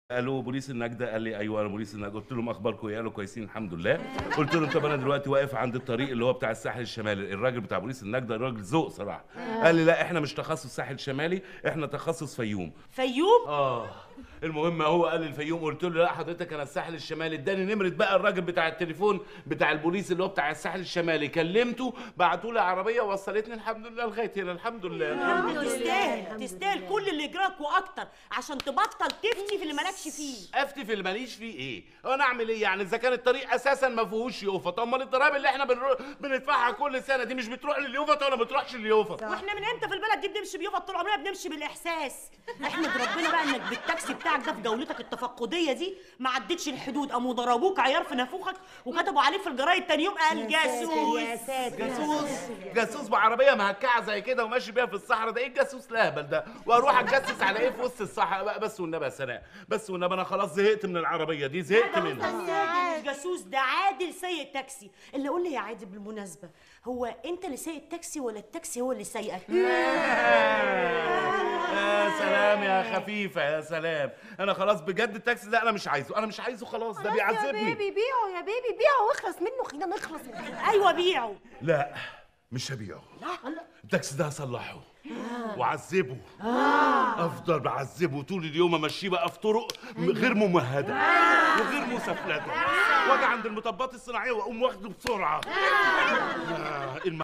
قالوا بوليس النجدة قال لي ايوه انا بوليس النجدة قلت لهم اخباركم ايه قالوا كويسين الحمد لله قلت لهم طب انا دلوقتي واقف عند الطريق اللي هو بتاع الساحل الشمالي الراجل بتاع بوليس النجدة راجل ذوق صراحه قال لي لا احنا مش تخصص ساحل شمالي احنا تخصص فيوم فيوم اه المهم هو قال لي الفيوم قلت له لا حضرتك انا الساحل الشمالي اداني نمره بقى الراجل بتاع التليفون بتاع البوليس اللي هو بتاع الساحل الشمالي كلمته بعتوا لي عربيه وصلتني الحمد لله لغايه هنا الحمد لله الحمد لله تستاهل تستاهل كل اللي يجراك واكتر عشان تبطل تفتي في اللي مالكش فيه افتي في اللي ماليش فيه ايه انا اعمل ايه يعني اذا كان الطريق اساسا ما فيهوش يوفا طب امال الضرايب اللي احنا بنرو... بندفعها كل سنه دي مش بتروح لليوفا ولا ما بتروحش لليوفا واحنا من امتى في البلد دي بنمشي بيوفا طول عمرنا بنمشي بالاحساس احمد ربنا بقى انك بالتاكسي بتاعك ده في جولتك التفقديه دي ما عدتش الحدود قاموا ضربوك عيار في نافوخك وكتبوا عليك في الجرايد تاني يوم قال جاسوس جاسوس جاسوس بعربيه مهكعه زي كده وماشي بيها في الصحراء ده ايه الجاسوس الاهبل ده واروح اتجسس على ايه في وسط الصحراء بقى بس والنبي يا سناء بس والنبي انا خلاص زهقت من العربيه دي زهقت منها الجاسوس ده عادل سايق تاكسي اللي قول لي يا عادل بالمناسبه هو انت اللي سايق التاكسي ولا التاكسي هو اللي سايقك يا سلام يا خفيفه يا سلام انا خلاص بجد التاكسي ده انا مش عايزه انا مش عايزه خلاص ده يا بيعذبني بيبي بيعه يا بيبي بيعه واخلص منه خلينا نخلص منه ايوه بيعه لا مش هبيعه التاكسي ده هصلحه وعذبه افضل بعذبه طول اليوم امشيه بقى في طرق م- غير ممهده وغير مسفلته واجي عند المطبات الصناعيه واقوم واخده بسرعه آه، الم-